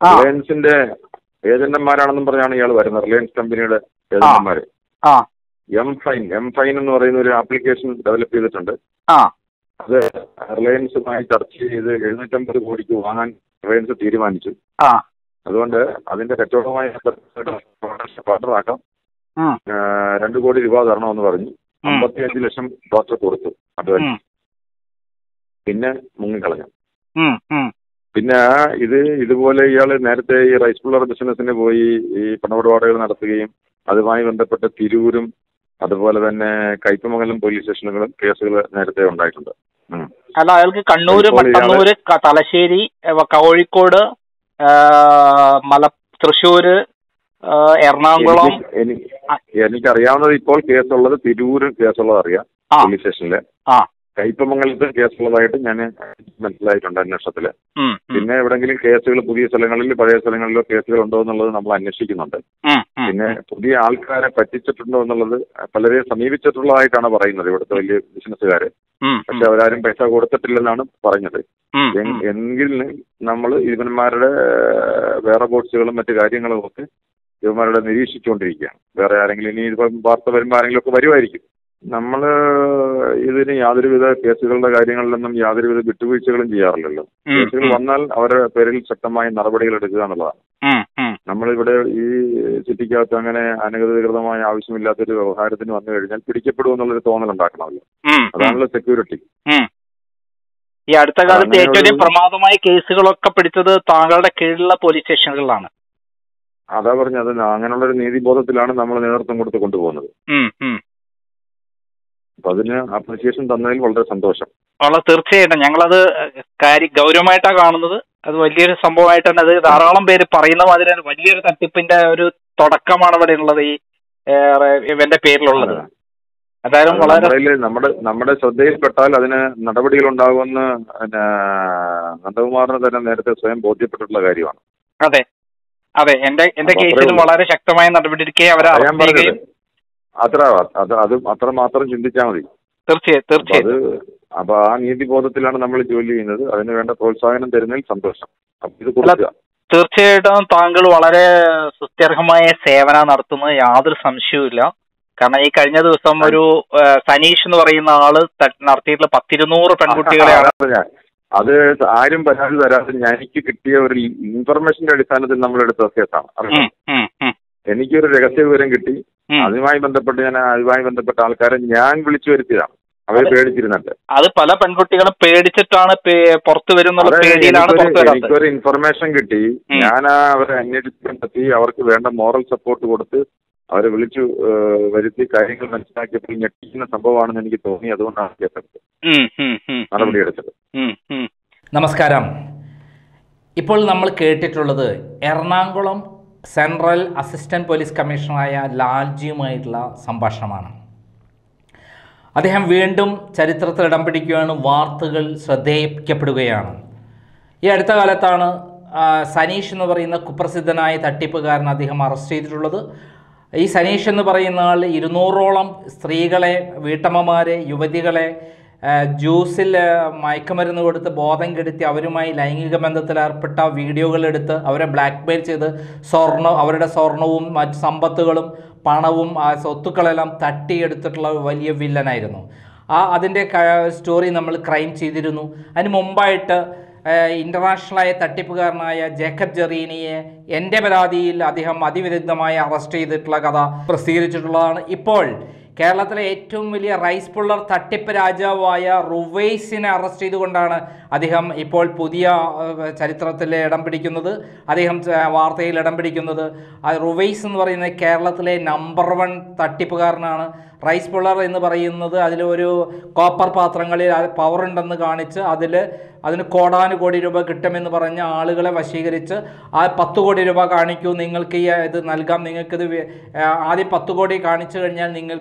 ആ റിലയൻസിന്റെ ഏജന്റന്മാരാണെന്നും പറഞ്ഞാണ് ഇയാൾ വരുന്നത് റിലയൻസ് കമ്പനിയുടെ ഏജന്റന്മാര് ആ എം ഫൈൻ എം ഫൈൻ എന്ന് പറയുന്ന ഒരു ആപ്ലിക്കേഷൻ ഡെവലപ്പ് ചെയ്തിട്ടുണ്ട് ആ അത് റിലയൻസുമായി ചർച്ച ചെയ്ത് എഴുന്നൂറ്റമ്പത് കോടിക്ക് വാങ്ങാൻ റിലയൻസ് തീരുമാനിച്ചു ആ അതുകൊണ്ട് അതിന്റെ കച്ചവടവുമായി പാർട്ണറാക്കാം ഉം, രണ്ട് കോടി രൂപ തരണമെന്ന് പറഞ്ഞു ഉം, അമ്പത്തിയഞ്ച് ലക്ഷം ഡോക്ടർ കൊടുത്തു അഡ്വാൻസ് ഉം, പിന്നെ മുങ്ങിക്കളഞ്ഞു ഉം, ഉം. പിന്നെ ഇത് ഇതുപോലെ ഇയാൾ നേരത്തെ ഈ റൈസ് പുള്ളർ ബിസിനസ്സിന് പോയി ഈ പണമിടപാടുകൾ നടത്തുകയും അതുമായി ബന്ധപ്പെട്ട് തിരൂരും അതുപോലെ തന്നെ കയ്പമംഗലം പോലീസ് സ്റ്റേഷനുകളും കേസുകൾ നേരത്തെ ഉണ്ടായിട്ടുണ്ട് ഉം. അല്ല അയാൾക്ക് കണ്ണൂര് ഇപ്പോൾ ഇയാള് മട്ടന്നൂര് ക- തലശ്ശേരി ഏ, കോഴിക്കോട് ആ, മല തൃശ്ശൂര് ആ, എറണാകുളം എനിക്ക് എനിക്ക് എനിക്കറിയാവുന്നത് ഇപ്പോൾ കേസുള്ളത് തിരൂരും കേസുള്ളത് അറിയാം ആ പോലീസ് സ്റ്റേഷനില് ആ കയ്പമംഗലത്ത് കേസുള്ളതായിട്ട് ഞാൻ മനസ്സിലായിട്ടുണ്ട് അന്വേഷണത്തില് ഉം, ഉം, പിന്നെ എവിടെങ്കിലും കേസുകൾ പുതിയ സ്ഥലങ്ങളിൽ പഴയ സ്ഥലങ്ങളിലോ കേസുകൾ ഉണ്ടോ എന്നുള്ളത് നമ്മൾ അന്വേഷിക്കുന്നുണ്ട് ഉം, ഉം, പിന്നെ പുതിയ ആൾക്കാരെ പറ്റിച്ചിട്ടുണ്ടോ എന്നുള്ളത് പലരെയും സമീപിച്ചിട്ടുള്ളതായിട്ടാണ് പറയുന്നത് ഇവിടുത്തെ വലിയ ബിസിനസ്സുകാര് ഉം, പക്ഷെ അവരാരും പൈസ കൊടുത്തിട്ടില്ലെന്നാണ് പറഞ്ഞത് ഉം, എൻ- ഉം. എങ്കിൽ നമ്മൾ ഇവന്മാരുടെ വേറെ ബോട്ട്സുകളും മറ്റു കാര്യങ്ങളും ഒക്കെ ഇവന്മാരുടെ നിരീക്ഷിച്ചുകൊണ്ടിരിക്കുകയാണ് വേറെ ആരെങ്കിലും ഇനി ഇപ്പം വാർത്ത വരുമ്പോൾ ആരെങ്കിലും ഒക്കെ വരുമായിരിക്കും നമ്മൾ ഇതിന് യാതൊരുവിധ കേസുകളുടെ കാര്യങ്ങളിലൊന്നും യാതൊരുവിധ വിട്ടുവീഴ്ചകളും ചെയ്യാറില്ലല്ലോ ഉം, കേസുകൾ ഉം, വന്നാൽ അവരുടെ പേരിൽ ശക്തമായ നടപടികൾ എടുക്കുക എന്നുള്ളതാണ് ഉം, ഉം. നമ്മളിവിടെ ഈ സിറ്റിക്കകത്ത് അങ്ങനെ അനധികൃതമായ ആവശ്യമില്ലാത്തൊരു വ്യവഹാരത്തിന് വന്നു കഴിഞ്ഞാൽ പിടിക്കപ്പെടുമെന്നുള്ളൊരു തോന്നൽ ഉണ്ടാക്കണമല്ലോ ഉം, ഉം, അതാണല്ലോ സെക്യൂരിറ്റി ഉം. ഈ അടുത്ത കാലത്ത് അങ്ങനെ ഏറ്റവും ഒരു- പ്രമാദമായ കേസുകളൊക്കെ പിടിച്ചത് താങ്കളുടെ കീഴിലുള്ള പോലീസ് സ്റ്റേഷനുകളിലാണ് അതാ പറഞ്ഞത് അങ്ങനെയുള്ളൊരു നീതിബോധത്തിലാണ് നമ്മൾ നേതൃത്വം കൊടുത്ത് കൊണ്ടുപോകുന്നത് ഉം, ഉം. അപ്പൊ അതിന് അപ്രിസിയേഷൻ തന്നതിൽ വളരെ സന്തോഷം വളരെ തീർച്ചയായിട്ടും ഞങ്ങളത് കാര്യം ഗൗരവമായിട്ടാണ് കാണുന്നത് അത് വലിയൊരു സംഭവമായിട്ട് തന്നെ അത് ധാരാളം പേര് പറയുന്ന മാതിരി തന്നെ വലിയൊരു തട്ടിപ്പിന്റെ ഒരു തുടക്കമാണ് ഇവിടെ ഉള്ളത് ഈ ഏറെ, ഇവന്റെ പേരിലുള്ളത് അതെ. അതായത് അത് വളരെ നമ്മുടെ നമ്മുടെ നമ്മുടെ ശ്രദ്ധയിൽപ്പെട്ടാൽ അതിന് നടപടികൾ ഉണ്ടാകുമെന്ന് പിന്നെ നന്ദകുമാറിന് തന്നെ നേരത്തെ സ്വയം ബോധ്യപ്പെട്ടിട്ടുള്ള കാര്യമാണ് അതെ അതെ എന്റെ എന്റെ അപ്പൊ അത്രേ കേസിലും ഉള്ളൂ. വളരെ ശക്തമായ നടപടി എടുക്കുകയും അവരെ അതാ ഞാൻ അറസ്റ്റ് ചെയ്യുകയും പറഞ്ഞത് അത്ര അത് അത് അത്ര മാത്രം ചിന്തിച്ചാൽ മതി തീർച്ചയായും അപ്പൊ തീർച്ചയായും അത് അപ്പൊ ആ നീതിബോധത്തിലാണ് നമ്മൾ ജോലി ചെയ്യുന്നത് അതിന് വേണ്ട പ്രോത്സാഹനം തരുന്നതിൽ സന്തോഷം അപ്പൊ ഇത് കൊടുക്കുക തീർച്ചയായിട്ടും താങ്കൾ വളരെ സുത്യർഹമായ സേവനം നടത്തുന്നത് യാതൊരു സംശയവുമില്ല കാരണം ഈ കഴിഞ്ഞ ദിവസം ഒരു ആ, സനീഷ് എന്ന് പറയുന്ന ആള് ത- നടത്തിയിട്ടുള്ള പത്തിരുന്നൂറ് പെൺകുട്ടികളെയാണ് അതാ ഞാൻ. അത് ആരും പരാതി തരാതെ ഞാൻ- എനിക്ക് കിട്ടിയ ഒരു ഇൻഫർമേഷന്റെ അടിസ്ഥാനത്തിൽ നമ്മൾ എടുത്ത കേസാണ് ഉം, ഉം, ഉം, എനിക്കൊരു രഹസ്യ വിവരം കിട്ടി ഉം. അതുമായി ബന്ധപ്പെട്ട് ഞാൻ അതുമായി ബന്ധപ്പെട്ട ആൾക്കാരെ ഞാൻ വിളിച്ചു വരുത്തിയതാണ് അവർ അതെ. പേടിച്ചിരുന്നുണ്ട് അത് പല പെൺകുട്ടികളും പേടിച്ചിട്ടാണ് പേ- പുറത്തു വരുന്നുള്ള അതെ, പേടിയിലാണ് എനിക്കൊരു- പുറത്തു വരാത്തത് എനിക്കൊരു ഇൻഫർമേഷൻ കിട്ടി ഉം. ഞാൻ ആ അവരെ അന്വേഷിച്ച് കണ്ടെത്തി അവർക്ക് വേണ്ട മോറൽ സപ്പോർട്ട് കൊടുത്ത് അവരെ വിളിച്ചു ഏഹ്, വരുത്തി കാര്യങ്ങൾ മനസ്സിലാക്കിയപ്പോൾ ഞെട്ടിക്കുന്ന സംഭവമാണെന്ന് എനിക്ക് തോന്നി അതുകൊണ്ടാണ് കേസെടുത്തത് ഉം, ഉം, ഉം, നടപടിയെടുത്തത് ഉം, ഉം. നമസ്കാരം ഇപ്പോൾ നമ്മൾ കേട്ടിട്ടുള്ളത് എറണാകുളം സെൻട്രൽ അസിസ്റ്റന്റ് പോലീസ് കമ്മീഷണറായ ലാൽജിയുമായിട്ടുള്ള സംഭാഷണമാണ് അദ്ദേഹം വീണ്ടും ചരിത്രത്തിൽ ഇടം പിടിക്കുകയാണ് വാർത്തകൾ ശ്രദ്ധയിക്കപ്പെടുകയാണ് ഈ അടുത്ത കാലത്താണ് ആ, സനീഷ് എന്ന് പറയുന്ന കുപ്രസിദ്ധനായ തട്ടിപ്പുകാരൻ അദ്ദേഹം അറസ്റ്റ് ചെയ്തിട്ടുള്ളത് ഈ സനീഷ് എന്ന് പറയുന്ന ആൾ ഇരുന്നൂറോളം സ്ത്രീകളെ വീട്ടമ്മമാരെ യുവതികളെ ആ, ജ്യൂസിൽ ആ, മയക്കുമരുന്ന് കൊടുത്ത് ബോധം കെടുത്തി അവരുമായി ലൈംഗിക ബന്ധത്തിലേർപ്പെട്ട വീഡിയോകൾ എടുത്ത് അവരെ ബ്ലാക്ക്മെയിൽ ചെയ്ത് സ്വർണം അവരുടെ സ്വർണവും മറ്റ് സമ്പത്തുകളും പണവും ആ സ്വത്തുക്കളെല്ലാം തട്ടിയെടുത്തിട്ടുള്ള ഒരു വലിയ വില്ലനായിരുന്നു ആ അതിൻ്റെ സ്റ്റോറി നമ്മൾ ക്രൈം ചെയ്തിരുന്നു അതിന് മുമ്പായിട്ട് ഇൻ്റർനാഷണലായ തട്ടിപ്പുകാരനായ ജേക്കബ് ജെറീനിയെ എൻ്റെ പരാതിയിൽ അദ്ദേഹം അതിവിദഗ്ധമായി അറസ്റ്റ് ചെയ്തിട്ടുള്ള കഥ പ്രസിദ്ധീകരിച്ചിട്ടുള്ളതാണ് ഇപ്പോൾ കേരളത്തിലെ ഏറ്റവും വലിയ റൈസ് പുള്ളർ തട്ടിപ്പ് രാജാവായ റുവൈസിനെ അറസ്റ്റ് ചെയ്തുകൊണ്ടാണ് അദ്ദേഹം ഇപ്പോൾ പുതിയ ഏഹ്, ചരിത്രത്തിൽ ഇടം പിടിക്കുന്നത് അദ്ദേഹം ച- വാർത്തയിൽ ഇടം പിടിക്കുന്നത് ആ റുവൈസ് എന്ന് പറയുന്നത് കേരളത്തിലെ നമ്പർ വൺ തട്ടിപ്പുകാരനാണ് റൈസ് പുള്ളർ എന്ന് പറയുന്നത് അതിലൊരു കോപ്പർ പാത്രങ്ങളിൽ പവർ ഉണ്ടെന്ന് കാണിച്ച് അതിൽ അതിന് കോടാനുകോടി രൂപ കിട്ടുമെന്ന് പറഞ്ഞ ആളുകളെ വശീകരിച്ച് ആ പത്ത് കോടി രൂപ കാണിക്കൂ നിങ്ങൾക്ക് ഈ ഇത് നൽകാം നിങ്ങൾക്കിത് വി- ആ, ആദ്യം പത്ത് കോടി കാണിച്ചു കഴിഞ്ഞാൽ നിങ്ങൾക്ക്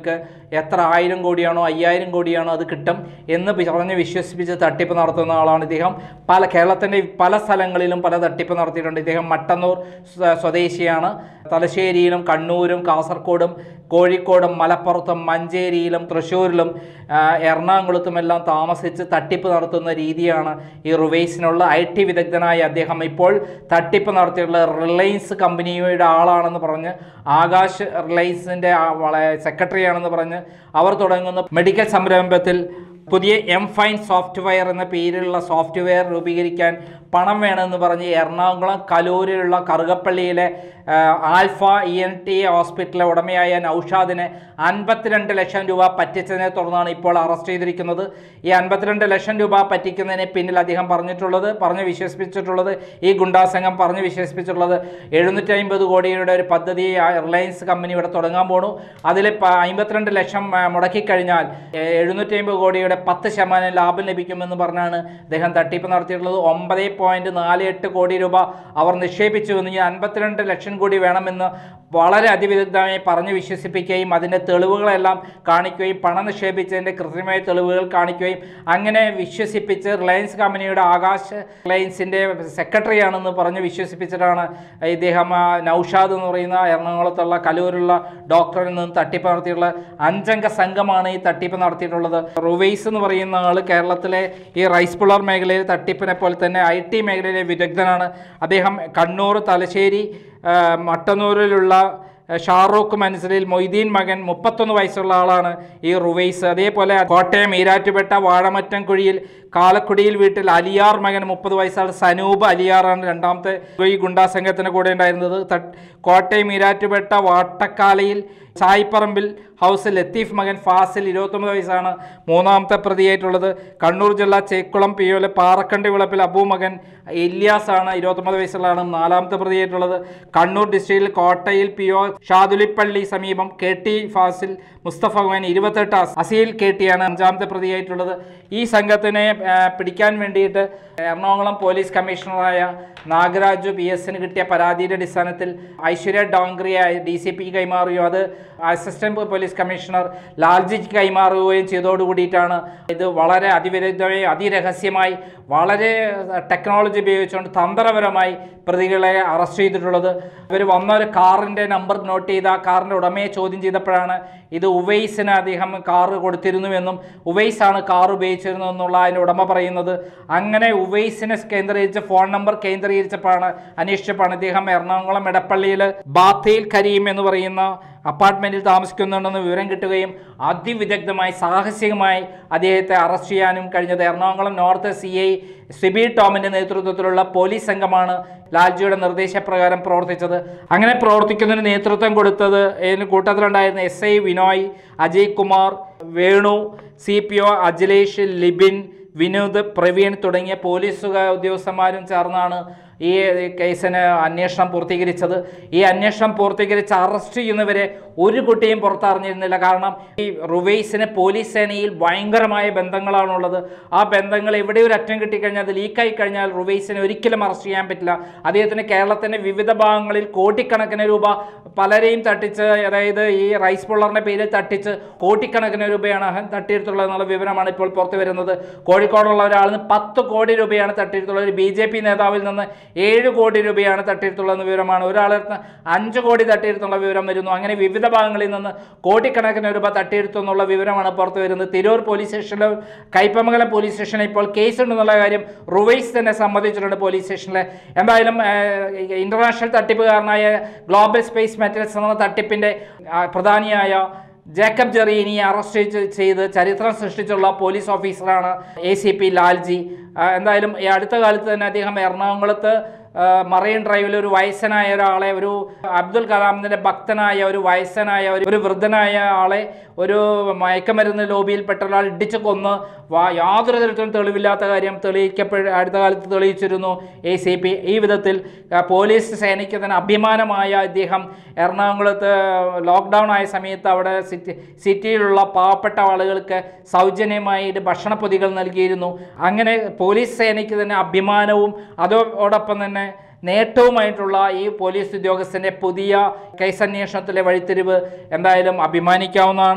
എത്ര ആയിരം കോടിയാണോ അയ്യായിരം കോടിയാണോ അത് കിട്ടും എന്ന് പി- പറഞ്ഞ് വിശ്വസിപ്പിച്ച് തട്ടിപ്പ് നടത്തുന്ന ആളാണ് ഇദ്ദേഹം പല കേരളത്തിൻ്റെ പല സ്ഥലങ്ങളിലും പല തട്ടിപ്പ് നടത്തിയിട്ടുണ്ട് ഇദ്ദേഹം മട്ടന്നൂർ സ്വ- സ്വദേശിയാണ് തലശ്ശേരിയിലും കണ്ണൂരും കാസർഗോഡും കോഴിക്കോടും മലപ്പുറത്തും മഞ്ചേരിയിലും തൃശ്ശൂരിലും ആ, എറണാകുളത്തുമെല്ലാം താമസിച്ച് തട്ടിപ്പ് നടത്തുന്ന രീതിയാണ് ഈ റുവൈസിനുള്ള ഐ ടി വിദഗ്ധനായ അദ്ദേഹം ഇപ്പോൾ തട്ടിപ്പ് നടത്തിയിട്ടുള്ള റിലയൻസ് കമ്പനിയുടെ ആളാണെന്ന് പറഞ്ഞ് ആകാശ് റിലയൻസിൻ്റെ സെക്രട്ടറി ആണെന്ന് പറഞ്ഞ് അവർ തുടങ്ങുന്ന മെഡിക്കൽ സംരംഭത്തിൽ പുതിയ എം ഫൈൻ സോഫ്റ്റ്വെയർ എന്ന പേരിലുള്ള സോഫ്റ്റ്വെയർ രൂപീകരിക്കാൻ പണം വേണമെന്ന് പറഞ്ഞ് എറണാകുളം കലൂരിലുള്ള കറുകപ്പള്ളിയിലെ ആ, ആൽഫ ഇ എൻ ടി ഹോസ്പിറ്റലിലെ ഉടമയായ നൌഷാദിനെ അൻപത്തിരണ്ട് ലക്ഷം രൂപ പറ്റിച്ചതിനെ തുടർന്നാണ് ഇപ്പോൾ അറസ്റ്റ് ചെയ്തിരിക്കുന്നത് ഈ അൻപത്തിരണ്ട് ലക്ഷം രൂപ പറ്റിക്കുന്നതിന് പിന്നിൽ അദ്ദേഹം പറഞ്ഞിട്ടുള്ളത് പറഞ്ഞ് വിശ്വസിപ്പിച്ചിട്ടുള്ളത് ഈ ഗുണ്ടാസംഘം പറഞ്ഞ് വിശ്വസിപ്പിച്ചിട്ടുള്ളത് എഴുന്നൂറ്റി അമ്പത് കോടിയുടെ ഒരു പദ്ധതി ആ റിലയൻസ് കമ്പനി ഇവിടെ തുടങ്ങാൻ പോണു അതിൽ അമ്പത്തിരണ്ട് ലക്ഷം ആ, മുടക്കിക്കഴിഞ്ഞാൽ എഴുന്നൂറ്റി അമ്പത് കോടിയുടെ പത്ത് ശതമാനം ലാഭം ലഭിക്കുമെന്ന് പറഞ്ഞാണ് അദ്ദേഹം തട്ടിപ്പ് നടത്തിയിട്ടുള്ളത് ഒമ്പത് പോയിന്റ് നാല് എട്ട് കോടി രൂപ അവർ നിക്ഷേപിച്ചുവെന്ന് ഈ അൻപത്തിരണ്ട് ലക്ഷം കോടി വേണമെന്ന് വളരെ അതിവിദഗ്ധമായി പറഞ്ഞ് വിശ്വസിപ്പിക്കുകയും അതിൻ്റെ തെളിവുകളെല്ലാം കാണിക്കുകയും പണം നിക്ഷേപിച്ചതിൻ്റെ കൃത്യമായ തെളിവുകൾ കാണിക്കുകയും അങ്ങനെ വിശ്വസിപ്പിച്ച് റിലയൻസ് കമ്പനിയുടെ ആകാശ് റിലയൻസിൻ്റെ സെക്രട്ടറിയാണെന്ന് പറഞ്ഞ് വിശ്വസിപ്പിച്ചിട്ടാണ് ഇദ്ദേഹം ആ, നൗഷാദ് എന്ന് പറയുന്ന എറണാകുളത്തുള്ള കലൂരുള്ള ഡോക്ടറിൽ നിന്ന് തട്ടിപ്പ് നടത്തിയിട്ടുള്ള അഞ്ചംഗ സംഘമാണ് ഈ തട്ടിപ്പ് നടത്തിയിട്ടുള്ളത് റുവൈസ് എന്ന് പറയുന്ന ആൾ കേരളത്തിലെ ഈ റൈസ് പുള്ളർ മേഖലയിൽ തട്ടിപ്പിനെ പോലെ തന്നെ ഐ ടി മേഖലയിലെ വിദഗ്ധനാണ് അദ്ദേഹം കണ്ണൂർ തലശ്ശേരി ആ, മട്ടന്നൂരിലുള്ള ആ, ഷാറൂഖ് മനസ്സിലിൽ മൊയ്തീൻ മകൻ മുപ്പത്തൊന്ന് വയസ്സുള്ള ആളാണ് ഈ റുവൈസ് അതേപോലെ കോട്ടയം ഈരാറ്റുപേട്ട വാഴമറ്റം കുഴിയിൽ കാലക്കുടിയിൽ വീട്ടിൽ അലിയാർ മകൻ മുപ്പത് വയസ്സാണ് സനൂപ് അലിയാറാണ് രണ്ടാമത്തെ ഈ ഗുണ്ടാ സംഘത്തിന് കൂടെ ഉണ്ടായിരുന്നത് തട്ട് കോട്ടയം ഈരാറ്റുപേട്ട വാട്ടക്കാലയിൽ ചായ്പറമ്പിൽ ഹൗസ് ലത്തീഫ് മകൻ ഫാസിൽ ഇരുപത്തൊമ്പത് വയസ്സാണ് മൂന്നാമത്തെ പ്രതിയായിട്ടുള്ളത് കണ്ണൂർ ജില്ല ചേക്കുളം പിയോലെ പാറക്കണ്ടി വിളപ്പിൽ അബു മകൻ ഇല്യാസ് ആണ് ഇരുപത്തൊമ്പത് വയസ്സുള്ളതാണ് നാലാമത്തെ പ്രതിയായിട്ടുള്ളത് കണ്ണൂർ ഡിസ്ട്രിക്റ്റിൽ കോട്ടയിൽ പിയോ ഷാദുലിപ്പള്ളി സമീപം കെ ടി ഫാസിൽ മുസ്തഫ മകൻ ഇരുപത്തെട്ട് അസ്- അസീൽ കെ ടിയാണ് അഞ്ചാമത്തെ പ്രതിയായിട്ടുള്ളത് ഈ സംഘത്തിനെ ആ, പിടിക്കാൻ വേണ്ടിയിട്ട് എറണാകുളം പോലീസ് കമ്മീഷണറായ നാഗരാജു പി എസിന് കിട്ടിയ പരാതിയുടെ അടിസ്ഥാനത്തിൽ ഐശ്വര്യ ഡോങ്ക്രിയെ ഡി സി പി കൈമാറുകയും അത് അസിസ്റ്റന്റ് പോലീസ് കമ്മീഷണർ ലാൽജിക്ക് കൈമാറുകയും ചെയ്തതോടുകൂടിയിട്ടാണ് ഇത് വളരെ അതിവിദഗ്ധമായി അതിരഹസ്യമായി വളരെ ടെക്നോളജി ഉപയോഗിച്ചുകൊണ്ട് തന്ത്രപരമായി പ്രതികളെ അറസ്റ്റ് ചെയ്തിട്ടുള്ളത് ഇവർ വന്ന ഒരു കാറിൻ്റെ നമ്പർ നോട്ട് ചെയ്ത് ആ കാറിൻ്റെ ഉടമയെ ചോദ്യം ചെയ്തപ്പോഴാണ് ഇത് ഉവൈസിന് അദ്ദേഹം കാറ് കൊടുത്തിരുന്നുവെന്നും ഉവൈസാണ് കാർ ഉപയോഗിച്ചിരുന്നതെന്നുള്ള അതിൻ്റെ ഉടമ പറയുന്നത് അങ്ങനെ ഉവൈസിനെ കേന്ദ്രീകരിച്ച് ഫോൺ നമ്പർ കേന്ദ്രീകരിച്ചപ്പോഴാണ് അന്വേഷിച്ചപ്പോഴാണ് ഇദ്ദേഹം എറണാകുളം എടപ്പള്ളിയിൽ ബാത്തയിൽ കരീം എന്ന് പറയുന്ന അപ്പാർട്ട്മെൻറ്റിൽ താമസിക്കുന്നുണ്ടെന്ന് വിവരം കിട്ടുകയും അതിവിദഗ്ധമായി സാഹസികമായി അദ്ദേഹത്തെ അറസ്റ്റ് ചെയ്യാനും കഴിഞ്ഞത് Ernakulam north C I Sibi ടോമിൻ്റെ നേതൃത്വത്തിലുള്ള പോലീസ് സംഘമാണ് ലാൽജിയുടെ നിർദ്ദേശപ്രകാരം പ്രവർത്തിച്ചത് അങ്ങനെ പ്രവർത്തിക്കുന്നതിന് നേതൃത്വം കൊടുത്തത് ഇതിന് കൂട്ടത്തിലുണ്ടായിരുന്ന S I Vinoy Ajay Kumar Venu C P O Akhilesh Libin Vinod Praveen തുടങ്ങിയ പോലീസ് ഉദ്യോഗസ്ഥന്മാരും ചേർന്നാണ് ഈ കേസിന് അന്വേഷണം പൂർത്തീകരിച്ചത് ഈ അന്വേഷണം പൂർത്തീകരിച്ച് അറസ്റ്റ് ചെയ്യുന്നവരെ ഒരു കുട്ടിയും പുറത്തറിഞ്ഞിരുന്നില്ല കാരണം ഈ റുവൈസിന് പോലീസ് സേനയിൽ ഭയങ്കരമായ ബന്ധങ്ങളാണുള്ളത് ആ ബന്ധങ്ങൾ എവിടെ ഒരു അറ്റം കിട്ടിക്കഴിഞ്ഞാൽ അത് ലീക്കായി കഴിഞ്ഞാൽ റുവൈസിനെ ഒരിക്കലും അറസ്റ്റ് ചെയ്യാൻ പറ്റില്ല അദ്ദേഹത്തിന് കേരളത്തിൻ്റെ വിവിധ ഭാഗങ്ങളിൽ കോടിക്കണക്കിന് രൂപ പലരെയും തട്ടിച്ച് അതായത് ഈ റൈസ് പുള്ളറിൻ്റെ പേരിൽ തട്ടിച്ച് കോടിക്കണക്കിന് രൂപയാണ് അഹം തട്ടിയെടുത്തുള്ളത് എന്നുള്ള വിവരമാണ് ഇപ്പോൾ പുറത്തു വരുന്നത് കോഴിക്കോടുള്ള ഒരാളിന് പത്ത് കോടി രൂപയാണ് തട്ടിയെടുത്തുള്ളത് ഒരു ബി ജെ പി നേതാവിൽ നിന്ന് ഏഴ് കോടി രൂപയാണ് തട്ടിയെടുത്തുള്ളതെന്ന വിവരമാണ് ഒരാളെടുത്ത് അഞ്ച് കോടി തട്ടിയെടുത്തുള്ള വിവരം വരുന്നു അങ്ങനെ വിവിധ ഭാഗങ്ങളിൽ നിന്ന് കോടിക്കണക്കിന് രൂപ തട്ടിയെടുത്തു എന്നുള്ള വിവരമാണ് പുറത്തു വരുന്നത് തിരൂർ പോലീസ് സ്റ്റേഷനിൽ കൈപ്പമംഗലം പോലീസ് സ്റ്റേഷനിൽ ഇപ്പോൾ കേസുണ്ടെന്നുള്ള കാര്യം റുവൈസ് തന്നെ സമ്മതിച്ചിട്ടുണ്ട് പോലീസ് സ്റ്റേഷനിൽ എന്തായാലും ഇന്റർനാഷണൽ തട്ടിപ്പുകാരനായ ഗ്ലോബൽ സ്പേസ് മെറ്റൽസ് എന്ന തട്ടിപ്പിൻ്റെ ആ, പ്രധാനിയായ ജേക്കബ് ജെറീനി അറസ്റ്റ് ചെ- ചെയ്ത് ചരിത്രം സൃഷ്ടിച്ചുള്ള പോലീസ് ഓഫീസറാണ് എ സി പി ലാൽജി ആ, എന്തായാലും ഈ അടുത്ത കാലത്ത് തന്നെ അദ്ദേഹം എറണാകുളത്ത് ആ, മറൈൻ ഡ്രൈവിൽ ഒരു വയസ്സനായ ഒരാളെ ഒരു അബ്ദുൽ കലാമിൻ്റെ ഭക്തനായ ഒരു വയസ്സനായ ഒരു ഒരു വൃദ്ധനായ ആളെ ഒരു മയക്കമരുന്ന് ലോബിയിൽപ്പെട്ട ഒരാൾ ഇടിച്ചു കൊന്ന് വാ യാതൊരു തരത്തിലും തെളിവില്ലാത്ത കാര്യം തെളിയിക്കപ്പെട്ട് അടുത്ത കാലത്ത് തെളിയിച്ചിരുന്നു എ സി പി ഈ വിധത്തിൽ ആ, പോലീസ് സേനയ്ക്ക് തന്നെ അഭിമാനമായ ഇദ്ദേഹം എറണാകുളത്ത് ലോക്ക്ഡൗൺ ആയ സമയത്ത് അവിടെ സിറ്റി സിറ്റിയിലുള്ള പാവപ്പെട്ട ആളുകൾക്ക് സൗജന്യമായിട്ട് ഭക്ഷണപ്പൊതികൾ നൽകിയിരുന്നു അങ്ങനെ പോലീസ് സേനയ്ക്ക് തന്നെ അഭിമാനവും അതോടൊപ്പം തന്നെ നേട്ടവുമായിട്ടുള്ള ഈ പോലീസ് ഉദ്യോഗസ്ഥൻ്റെ പുതിയ കേസന്വേഷണത്തിലെ വഴിത്തിരിവ് എന്തായാലും അഭിമാനിക്കാവുന്നതാണ്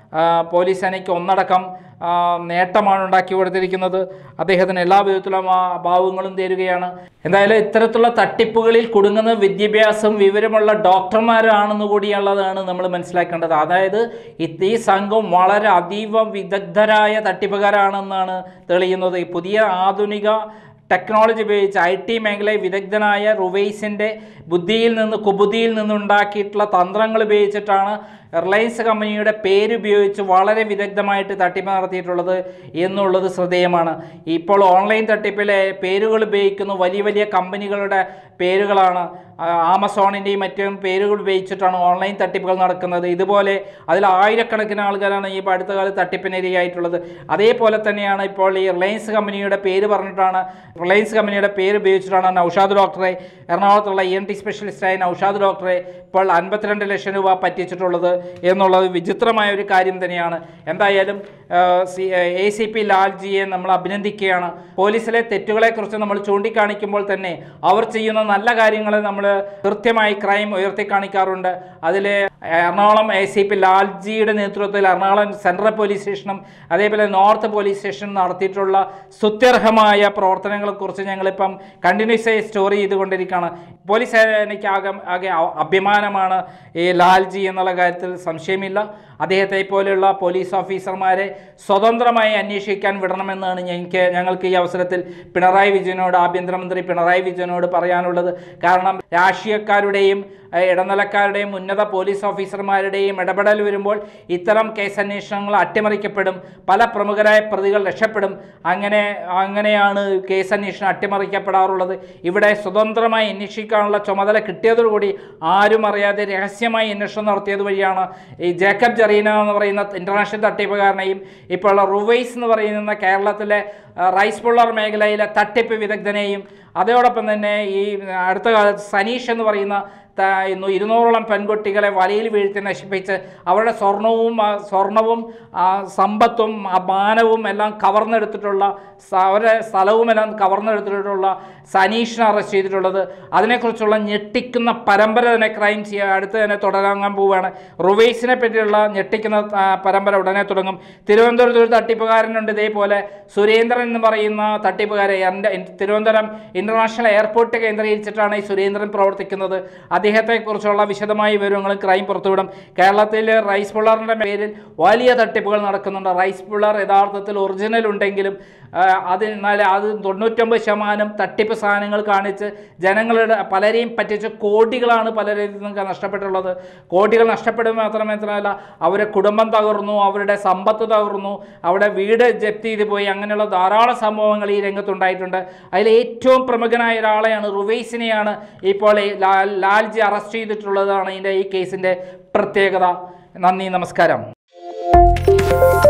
ആ, പോലീസ് സേനയ്ക്ക് ഒന്നടക്കം ആ, നേട്ടമാണ് ഉണ്ടാക്കി കൊടുത്തിരിക്കുന്നത് അദ്ദേഹത്തിന് എല്ലാ വിധത്തിലും ആ ഭാവങ്ങളും തരുകയാണ് എന്തായാലും ഇത്തരത്തിലുള്ള തട്ടിപ്പുകളിൽ കുടുങ്ങുന്ന വിദ്യാഭ്യാസം വിവരമുള്ള ഡോക്ടർമാരാണെന്ന് കൂടിയുള്ളതാണ് നമ്മൾ മനസ്സിലാക്കേണ്ടത് അതായത് ഇത് ഈ സംഘം വളരെ അതീവ വിദഗ്ധരായ തട്ടിപ്പുകാരാണെന്നാണ് തെളിയുന്നത് ഈ പുതിയ ആധുനിക ടെക്നോളജി ഉപയോഗിച്ച് ഐ ടി മേഖലയിൽ വിദഗ്ധനായ റുവൈസിൻ്റെ ബുദ്ധിയിൽ നിന്ന് കുബുദ്ധിയിൽ നിന്നുണ്ടാക്കിയിട്ടുള്ള തന്ത്രങ്ങൾ ഉപയോഗിച്ചിട്ടാണ് റിലയൻസ് കമ്പനിയുടെ പേരുപയോഗിച്ച് വളരെ വിദഗ്ധമായിട്ട് തട്ടിപ്പ് നടത്തിയിട്ടുള്ളത് എന്നുള്ളത് ശ്രദ്ധേയമാണ് ഇപ്പോൾ ഓൺലൈൻ തട്ടിപ്പിലെ പേരുകൾ ഉപയോഗിക്കുന്ന വലിയ വലിയ കമ്പനികളുടെ പേരുകളാണ് ആ, ആമസോണിൻ്റെയും മറ്റും പേരുകൾ ഉപയോഗിച്ചിട്ടാണ് ഓൺലൈൻ തട്ടിപ്പുകൾ നടക്കുന്നത് ഇതുപോലെ അതിൽ ആയിരക്കണക്കിന് ആളുകളാണ് ഈ അടുത്ത കാലത്ത് തട്ടിപ്പിനിരയായിട്ടുള്ളത് അതേപോലെ തന്നെയാണ് ഇപ്പോൾ ഈ റിലയൻസ് കമ്പനിയുടെ പേര് പറഞ്ഞിട്ടാണ് റിലയൻസ് കമ്പനിയുടെ പേര് ഉപയോഗിച്ചിട്ടാണ് നൗഷാദ് ഡോക്ടറെ എറണാകുളത്തുള്ള ഇ എൻ ടി സ്പെഷ്യലിസ്റ്റായ നൗഷാദ് ഡോക്ടറെ ഇപ്പോൾ അൻപത്തിരണ്ട് ലക്ഷം രൂപ പറ്റിച്ചിട്ടുള്ളത് എന്നുള്ളത് വിചിത്രമായ ഒരു കാര്യം തന്നെയാണ് എന്തായാലും എ സി പി ലാൽജിയെ നമ്മൾ അഭിനന്ദിക്കുകയാണ് പോലീസിലെ തെറ്റുകളെക്കുറിച്ച് നമ്മൾ ചൂണ്ടിക്കാണിക്കുമ്പോൾ തന്നെ അവർ ചെയ്യുന്ന നല്ല കാര്യങ്ങൾ നമ്മൾ കൃത്യമായി ക്രൈം ഉയർത്തി കാണിക്കാറുണ്ട് അതിൽ എറണാകുളം എ സി പി ലാൽജിയുടെ നേതൃത്വത്തിൽ എറണാകുളം സെൻട്രൽ പോലീസ് സ്റ്റേഷനും അതേപോലെ നോർത്ത് പോലീസ് സ്റ്റേഷനും നടത്തിയിട്ടുള്ള സ്തുത്യർഹമായ പ്രവർത്തനങ്ങളെക്കുറിച്ച് ഞങ്ങളിപ്പം കണ്ടിന്യൂസ് ആയി സ്റ്റോറി ചെയ്തുകൊണ്ടിരിക്കുകയാണ് പോലീസ് സേനയ്ക്ക് ആകെ ആകെ അ- അഭിമാനമാണ് ഈ ലാൽജി എന്നുള്ള കാര്യത്തിൽ സംശയമില്ല അദ്ദേഹത്തെ പോലെയുള്ള പോലീസ് ഓഫീസർമാരെ സ്വതന്ത്രമായി അന്വേഷിക്കാൻ വിടണമെന്നാണ് ഞങ്ങൾക്ക് ഞങ്ങൾക്ക് ഈ അവസരത്തിൽ പിണറായി വിജയനോട് ആഭ്യന്തരമന്ത്രി പിണറായി വിജയനോട് പറയാനുള്ളത് കാരണം രാഷ്ട്രീയക്കാരുടെയും ഏഹ്, ഇടനിലക്കാരുടെയും ഉന്നത പോലീസ് ഓഫീസർമാരുടെയും ഇടപെടൽ വരുമ്പോൾ ഇത്തരം കേസ് അന്വേഷണങ്ങൾ അട്ടിമറിക്കപ്പെടും പല പ്രമുഖരായ പ്രതികൾ രക്ഷപ്പെടും അങ്ങനെ അങ്ങനെയാണ് കേസ് അന്വേഷണം അട്ടിമറിക്കപ്പെടാറുള്ളത് ഇവിടെ സ്വതന്ത്രമായി അന്വേഷിക്കാനുള്ള ചുമതല കിട്ടിയതോടുകൂടി ആരും അറിയാതെ രഹസ്യമായി അന്വേഷണം നടത്തിയത് വഴിയാണ് ഈ ജേക്കബ് ജറീന എന്ന് പറയുന്ന ഇന്റർനാഷണൽ തട്ടിപ്പുകാരനെയും ഇപ്പോൾ റുവൈസ് എന്ന് പറയുന്ന കേരളത്തിലെ ആ, റൈസ് പുള്ളർ മേഖലയിലെ തട്ടിപ്പ് വിദഗ്ധനെയും അതോടൊപ്പം തന്നെ ഈ അടുത്ത കാലത്ത് സനീഷ് എന്ന് പറയുന്ന ത- ഇന്നു ഇരുന്നൂറോളം പെൺകുട്ടികളെ വലയിൽ വീഴ്ത്തി നശിപ്പിച്ച് അവരുടെ സ്വർണവും ആ സ്വർണവും ആ സമ്പത്തും ആ മാനവും എല്ലാം കവർന്നെടുത്തിട്ടുള്ള സ- അവരുടെ സ്ഥലവുമെല്ലാം കവർന്നെടുത്തിട്ടുള്ള സനീഷിനെ അറസ്റ്റ് ചെയ്തിട്ടുള്ളത് അതിനെക്കുറിച്ചുള്ള ഞെട്ടിക്കുന്ന പരമ്പര തന്നെ ക്രൈം ചെയ്യുക അടുത്ത് തന്നെ തുടരാൻ പോവുകയാണ് റുവൈസിനെ പറ്റിയുള്ള ഞെട്ടിക്കുന്ന ആ, പരമ്പര ഉടനെ തുടങ്ങും തിരുവനന്തപുരത്ത് ഒരു തട്ടിപ്പുകാരനുണ്ട് ഇതേപോലെ സുരേന്ദ്രൻ എന്ന് പറയുന്ന തട്ടിപ്പുകാരെ എൻ്റെ തിരുവനന്തപുരം ഇൻ്റർനാഷണൽ എയർപോർട്ട് കേന്ദ്രീകരിച്ചിട്ടാണ് ഈ സുരേന്ദ്രൻ പ്രവർത്തിക്കുന്നത് അദ്ദേഹത്തെക്കുറിച്ചുള്ള വിശദമായ വിവരങ്ങളും ക്രൈം പുറത്തുവിടും കേരളത്തിൽ റൈസ് പുള്ളറിൻ്റെ പേരിൽ വലിയ തട്ടിപ്പുകൾ നടക്കുന്നുണ്ട് റൈസ് പുള്ളർ യഥാർത്ഥത്തിൽ ഒറിജിനൽ ഉണ്ടെങ്കിലും ആ, അത് എന്നാൽ അത് തൊണ്ണൂറ്റൊമ്പത് ശതമാനം തട്ടിപ്പ് സാധനങ്ങൾ കാണിച്ച് ജനങ്ങളുടെ പലരെയും പറ്റിച്ച് കോടികളാണ് പലരിൽ നിന്നും നഷ്ടപ്പെട്ടുള്ളത് കോടികൾ നഷ്ടപ്പെടുക മാത്രമല്ല അവരുടെ കുടുംബം തകർന്നു അവരുടെ സമ്പത്ത് തകർന്നു അവിടെ വീട് ജപ്തി ചെയ്ത് പോയി അങ്ങനെയുള്ള ധാരാളം സംഭവങ്ങൾ ഈ രംഗത്തുണ്ടായിട്ടുണ്ട് അതിൽ ഏറ്റവും പ്രമുഖനായ ഒരാളെയാണ് റുവൈസിനെയാണ് ഇപ്പോൾ ഈ ലാൽ ലാൽജി അറസ്റ്റ് ചെയ്തിട്ടുള്ളതാണ് ഇതിൻ്റെ ഈ കേസിൻ്റെ പ്രത്യേകത നന്ദി നമസ്കാരം